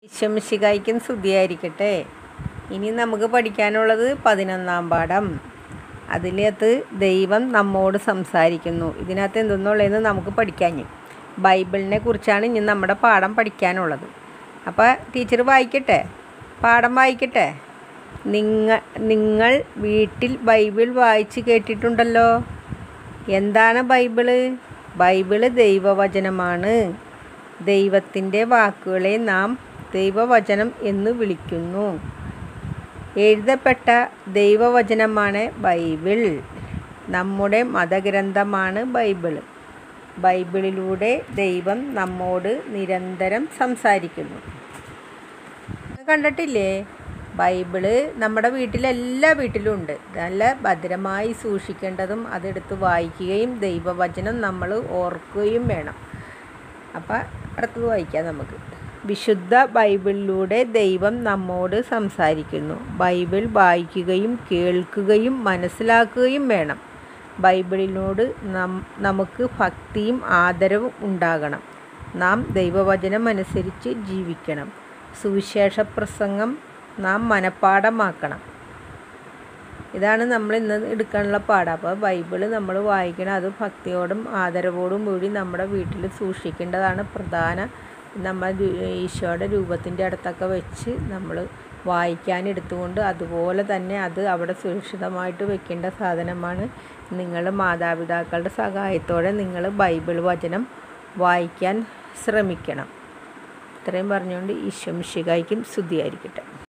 ഈശ്വമിശികായ്ക്കും സ്തുതിയായിരിക്കട്ടെ ഇനി നമുക്ക് പഠിക്കാനുള്ളത് പതിനൊന്നാം പാഠം അതിനകത്ത് ദൈവം നമ്മോട് സംസാരിക്കുന്നു ഇതിനകത്ത് എന്തെന്നുള്ളതെന്ന് നമുക്ക് പഠിക്കാൻ ബൈബിളിനെ കുറിച്ചാണ് ഇനി നമ്മുടെ പാഠം പഠിക്കാനുള്ളത് അപ്പോൾ ടീച്ചർ വായിക്കട്ടെ പാഠം വായിക്കട്ടെ നിങ്ങ നിങ്ങൾ വീട്ടിൽ ബൈബിൾ വായിച്ച് കേട്ടിട്ടുണ്ടല്ലോ എന്താണ് ബൈബിള് ബൈബിള് ദൈവവചനമാണ് ദൈവത്തിൻ്റെ വാക്കുകളെ നാം ദൈവവചനം എന്ന് വിളിക്കുന്നു എഴുതപ്പെട്ട ദൈവവചനമാണ് ബൈബിൾ നമ്മുടെ മതഗ്രന്ഥമാണ് ബൈബിൾ ബൈബിളിലൂടെ ദൈവം നമ്മോട് നിരന്തരം സംസാരിക്കുന്നു കണ്ടിട്ടില്ലേ ബൈബിള് നമ്മുടെ വീട്ടിലെല്ലാ വീട്ടിലും ഉണ്ട് നല്ല ഭദ്രമായി സൂക്ഷിക്കേണ്ടതും അതെടുത്ത് വായിക്കുകയും ദൈവവചനം നമ്മൾ ഓർക്കുകയും വേണം അപ്പം അടുത്തത് വായിക്കാം നമുക്ക് വിശുദ്ധ ബൈബിളിലൂടെ ദൈവം നമ്മോട് സംസാരിക്കുന്നു ബൈബിൾ വായിക്കുകയും കേൾക്കുകയും മനസ്സിലാക്കുകയും വേണം ബൈബിളിനോട് നം നമുക്ക് ഭക്തിയും ആദരവും ഉണ്ടാകണം നാം ദൈവവചനം അനുസരിച്ച് ജീവിക്കണം സുവിശേഷ പ്രസംഗം നാം മനഃപ്പാഠമാക്കണം ഇതാണ് നമ്മൾ ഇന്ന് എടുക്കാനുള്ള പാഠം അപ്പോൾ ബൈബിള് നമ്മൾ വായിക്കണം അത് ഭക്തിയോടും ആദരവോടും കൂടി നമ്മുടെ വീട്ടിൽ സൂക്ഷിക്കേണ്ടതാണ് പ്രധാന നമ്മൾ ഈശോയുടെ രൂപത്തിൻ്റെ അടുത്തൊക്കെ വെച്ച് നമ്മൾ വായിക്കാൻ എടുത്തുകൊണ്ട് അതുപോലെ തന്നെ അത് അവിടെ സുരക്ഷിതമായിട്ട് വെക്കേണ്ട സാധനമാണ് നിങ്ങൾ മാതാപിതാക്കളുടെ സഹായത്തോടെ നിങ്ങൾ ബൈബിൾ വചനം വായിക്കാൻ ശ്രമിക്കണം ഇത്രയും പറഞ്ഞുകൊണ്ട് ഈശോ മിശികായ്ക്കും സ്തുതിയായിരിക്കട്ടെ